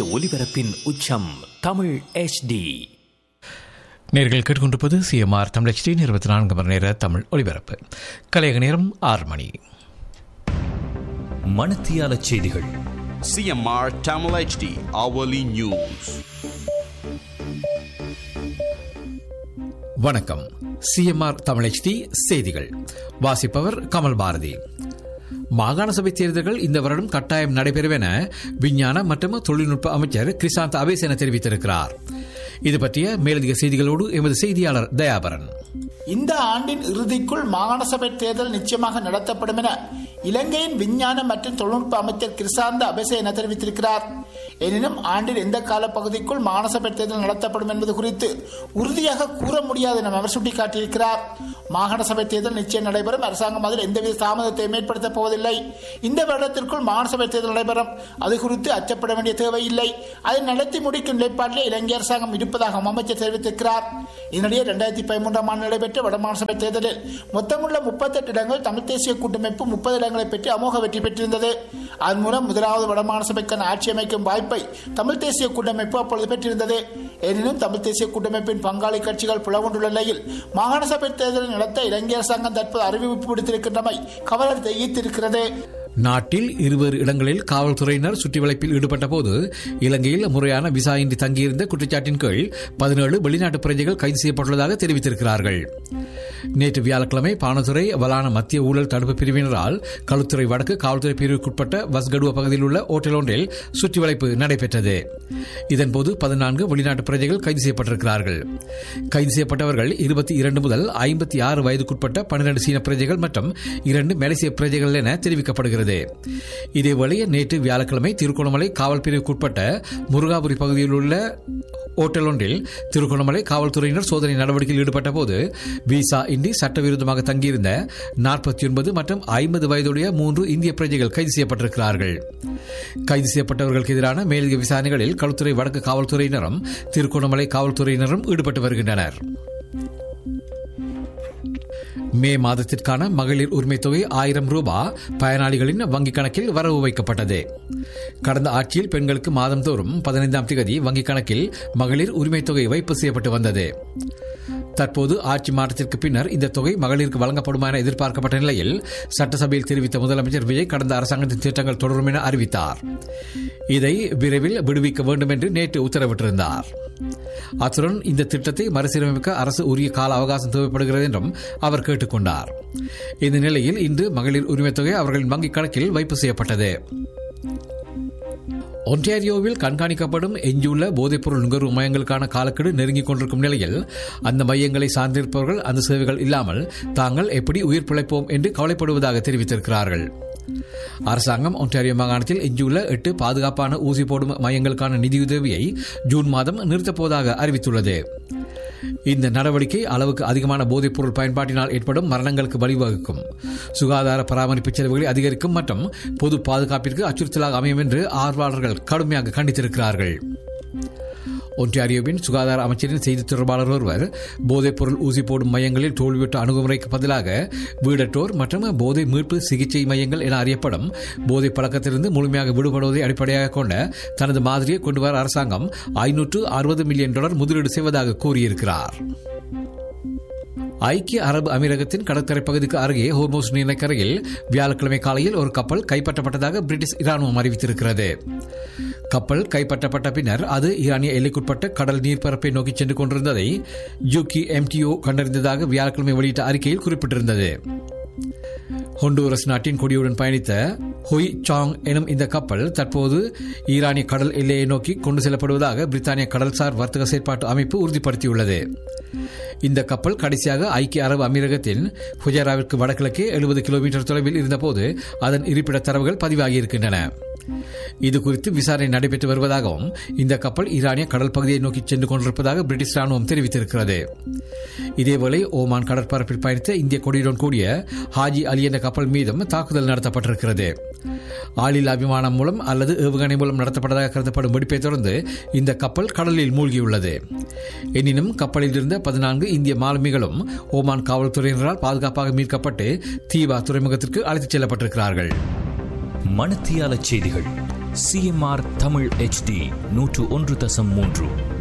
ஒலிபரப்பின் உச்சம் தமிழ் HD நேர்கள் கேட்டுக்கொண்டிருப்பது சிஎம்ஆர் தமிழ் ஹெச்டி இருபத்தி நான்கு மணி நேர தமிழ் ஒலிபரப்பு கலையக நேரம் ஆறு மணி மணத்தியால செய்திகள் CMR Tamil HD hourly news. வணக்கம் சிஎம்ஆர் தமிழ் ஹெச்டி செய்திகள் வாசிப்பவர் கமல் பாரதி மாகாண சபை தேர்தல்கள் இந்த வருடம் கட்டாயம் நடைபெறும் என விஞ்ஞான மற்றும் தொழில்நுட்ப அமைச்சர் கிருஷாந்த் அபேசேன தெரிவித்திருக்கிறார் இது பற்றிய மேலதிக செய்திகளோடு எமது செய்தியாளர் தயாபரன் இந்த ஆண்டின் இறுதிக்குள் மாகாண சபை தேர்தல் நிச்சயமாக நடத்தப்படும் என இலங்கையின் விஞ்ஞான மற்றும் தொழில்நுட்ப அமைச்சர் கிருசாந்த அபிசேன தெரிவித்திருக்கிறார் எனினும் ஆண்டின் எந்த காலப்பகுதிக்குள் மாகாண சபை தேர்தல் நடத்தப்படும் என்பது குறித்து உறுதியாக கூற முடியாது என அவர் சுட்டிக்காட்டியிருக்கிறார் மாகாண சபை தேர்தல் நிச்சயம் நடைபெறும் அரசாங்கம் அதில் எந்தவித தாமதத்தையும் ஏற்படுத்தப் போவதில்லை இந்த வருடத்திற்குள் மாகாண சபை தேர்தல் நடைபெறும் அது குறித்து அச்சப்பட வேண்டிய தேவையில்லை அதை நடத்தி முடிக்கும் நிலைப்பாட்டிலே இலங்கை அரசாங்கம் இருப்பதாக அமைச்சர் தெரிவித்திருக்கிறார் இதனிடையே இரண்டாயிரத்தி பதிமூன்றாம் ஆண்டு நடைபெற்ற வடமாகாண சபை தேர்தலில் மொத்தமுள்ள முப்பத்தெட்டு இடங்கள் தமிழ் தேசிய கூட்டமைப்பு முப்பது இடங்களை பெற்று அமோக வெற்றி பெற்றிருந்தது அதன் மூலம் முதலாவது வடமாகாண சபைக்கான ஆட்சி அமைக்கும் வாய்ப்பை தமிழ் தேசிய கூட்டமைப்பு அப்பொழுது பெற்றிருந்தது எனினும் தமிழ் தேசிய கூட்டமைப்பின் பங்காளி கட்சிகள் புலகொண்டுள்ள நிலையில் மாகாண சபை தேர்தலை நடத்த இலங்கை அரசாங்கம் தற்போது அறிவிப்பு விடுத்திருக்கின்றமை கவலை தெரிவித்திருக்கிறது நாட்டில் இருவேறு இடங்களில் காவல்துறையினர் சுற்றிவளைப்பில் ஈடுபட்ட போது இலங்கையில் முறையான விசா இன்றி தங்கியிருந்த குற்றச்சாட்டின் கீழ் பதினேழு வெளிநாட்டு பிரஜைகள் கைது செய்யப்பட்டுள்ளதாக தெரிவித்திருக்கிறார்கள் நேற்று வியாழக்கிழமை பானதுறை வலான மத்திய ஊழல் தடுப்பு பிரிவினரால் களுத்துறை வடக்கு காவல்துறை பிரிவுக்குட்பட்ட வஸ்கடுவ பகுதியில் உள்ள ஓட்டல் ஒன்றில் சுற்றிவளைப்பு நடைபெற்றது இதன்போது பதினான்கு வெளிநாட்டு பிரஜைகள் கைது செய்யப்பட்டிருக்கிறார்கள் கைது செய்யப்பட்டவர்கள் இருபத்தி இரண்டு முதல் ஐம்பத்தி ஆறு வயதுக்குட்பட்ட பன்னிரண்டு சீன பிரஜைகள் மற்றும் இரண்டு மலேசிய பிரஜைகள் என தெரிவிக்கப்படுகிறது இதேவேளை நேற்று வியாழக்கிழமை திருகோணமலை காவல் பிரிவுக்குட்பட்ட முருகாபுரி பகுதியில் உள்ள ஓட்டல் ஒன்றில் திருகோணமலை காவல்துறையினர் சோதனை நடவடிக்கையில் ஈடுபட்ட போது விசா இன்றி சட்டவிரோதமாக தங்கியிருந்த நாற்பத்தி ஒன்பது மற்றும் ஐம்பது வயதுடைய மூன்று இந்திய பிரஜைகள் கைது செய்யப்பட்டிருக்கிறார்கள் கைது செய்யப்பட்டவர்களுக்கு எதிரான மேலதிக விசாரணைகளில் களுத்துறை வடக்கு காவல்துறையினரும் திருகோணமலை காவல்துறையினரும் ஈடுபட்டு வருகின்றனர் மே மாதத்திற்கான மகளிர் உரிமை தொகை ஆயிரம் ரூபாய் பயனாளிகளின் வங்கிக் கணக்கில் வரவு வைக்கப்பட்டது கடந்த ஆட்சியில் பெண்களுக்கு மாதந்தோறும் பதினைந்தாம் தேதி வங்கிக் கணக்கில் மகளிர் உரிமை தொகை வைப்பு செய்யப்பட்டு வந்தது தற்போது ஆட்சி மாற்றத்திற்கு பின்னர் இந்த தொகை மகளிருக்கு வழங்கப்படுமா என எதிர்பார்க்கப்பட்ட நிலையில் சட்டசபையில் தெரிவித்த முதலமைச்சர் விஜய் கடந்த அரசாங்கத்தின் திட்டங்கள் தொடரும் என அறிவித்தார் இதை விரைவில் விடுவிக்க வேண்டும் என்று நேற்று உத்தரவிட்டிருந்தார் அத்துடன் இந்த திட்டத்தை மறுசீரமைக்க அரசு உரிய கால அவகாசம் தேவைப்படுகிறது என்றும் அவர் கேட்டுக்கொண்டார் இந்த நிலையில் இன்று மகளிர் உரிமைத் தொகை அவர்களின் வங்கிக் கணக்கில் வைப்பு செய்யப்பட்டது ஒன்டாரியோவில் கண்காணிக்கப்படும் எஞ்சியுள்ள போதைப்பொருள் நுகர்வு மையங்களுக்கான காலக்கெடு நெருங்கிக் கொண்டிருக்கும் நிலையில் அந்த மையங்களை சார்ந்திருப்பவர்கள் அந்த சேவைகள் இல்லாமல் தாங்கள் எப்படி உயிர் பிழைப்போம் என்று கவலைப்படுவதாக தெரிவித்திருக்கிறார்கள் அரசாங்கம் ஒன்டாரியோ மாகாணத்தில் எஞ்சியுள்ள எட்டு பாதுகாப்பான ஊசி போடும் மையங்களுக்கான நிதியுதவியை ஜூன் மாதம் நிறுத்தப்போவதாக அறிவித்துள்ளது இந்த நடவடிக்கை அளவுக்கு அதிகமான போதைப்பொருள் பயன்பாட்டினால் ஏற்படும் மரணங்களுக்கு வழிவகுக்கும் சுகாதார பராமரிப்பு செலவுகளை அதிகரிக்கும் மற்றும் பொது பாதுகாப்பிற்கு அச்சுறுத்தலாக அமையும் என்று ஆர்வலர்கள் கடுமையாக கண்டித்திருக்கிறார்கள் ஒன்டாரியோவின் சுகாதார அமைச்சரின் செய்தி தொடர்பாளர் ஒருவர் போதைப்பொருள் ஊசி போடும் மையங்களில் தோல்வியுற்ற அணுகுமுறைக்கு பதிலாக வீடற்றோர் மற்றும் போதை மீட்பு சிகிச்சை மையங்கள் என அறியப்படும் போதை பழக்கத்திலிருந்து முழுமையாக விடுபடுவதை அடிப்படையாக கொண்ட தனது மாதிரியை கொண்டுவர அரசாங்கம் ஐநூற்று அறுபது மில்லியன் டாலர் முதலீடு செய்வதாக கூறியிருக்கிறார் ஐக்கிய அரபு அமீரகத்தின் கடற்கரை பகுதிக்கு அருகே ஹோர்மோஸ் நீலக்கரையில் வியாழக்கிழமை காலையில் ஒரு கப்பல் கைப்பற்றப்பட்டதாக பிரிட்டிஷ் இராணுவம் அறிவித்திருக்கிறது கப்பல் கைப்பற்றப்பட்ட பின்னர் அது ஈரானிய எல்லைக்குட்பட்ட கடல் நீர்ப்பரப்பை நோக்கி சென்று கொண்டிருந்ததை யூகி எம்டிஓ கண்டறிந்ததாக வியாழக்கிழமை வெளியிட்ட அறிக்கையில் குறிப்பிட்டிருந்தது ஹொண்டூரஸ் நாட்டின் கொடியுடன் பயணித்த ஹொய் சாங் எனும் இந்த கப்பல் தற்போது ஈரானிய கடல் எல்லையை நோக்கி கொண்டு செல்லப்படுவதாக பிரித்தானிய கடல்சார் வர்த்தக செயற்பாட்டு அமைப்பு உறுதிப்படுத்தியுள்ளது இந்த கப்பல் கடைசியாக ஐக்கிய அரபு அமீரகத்தின் ஃபுஜராவிற்கு வடகிழக்கே எழுபது கிலோமீட்டர் தொலைவில் இருந்தபோது அதன் இருப்பிட தரவுகள் பதிவாகியிருக்கின்றன இது குறித்து விசாரணை நடைபெற்று வருவதாகவும் இந்த கப்பல் ஈரானிய கடல் பகுதியை நோக்கி சென்று கொண்டிருப்பதாக பிரிட்டிஷ் ராணுவம் தெரிவித்திருக்கிறது இதேவேளை ஓமான் கடற்பரப்பில் பயணித்த இந்திய கொடியுடன் கூடிய ஹாஜி அலி என்ற கப்பல் மீதும் தாக்குதல் நடத்தப்பட்டிருக்கிறது ஆளில்லா விமானம் மூலம் அல்லது ஏவுகணை மூலம் நடத்தப்பட்டதாக கருதப்படும் வெடிப்பை தொடர்ந்து இந்த கப்பல் கடலில் மூழ்கியுள்ளது எனினும் கப்பலில் இருந்த பதினான்கு இந்திய மாலுமிகளும் ஓமான் காவல்துறையினரால் பாதுகாப்பாக மீட்கப்பட்டு தீவா துறைமுகத்திற்கு அழைத்துச் செல்லப்பட்டிருக்கிறார்கள் மணத்தியால செய்திகள் சிஎம்ஆர் தமிழ் HD நூற்று ஒன்று தசம் மூன்று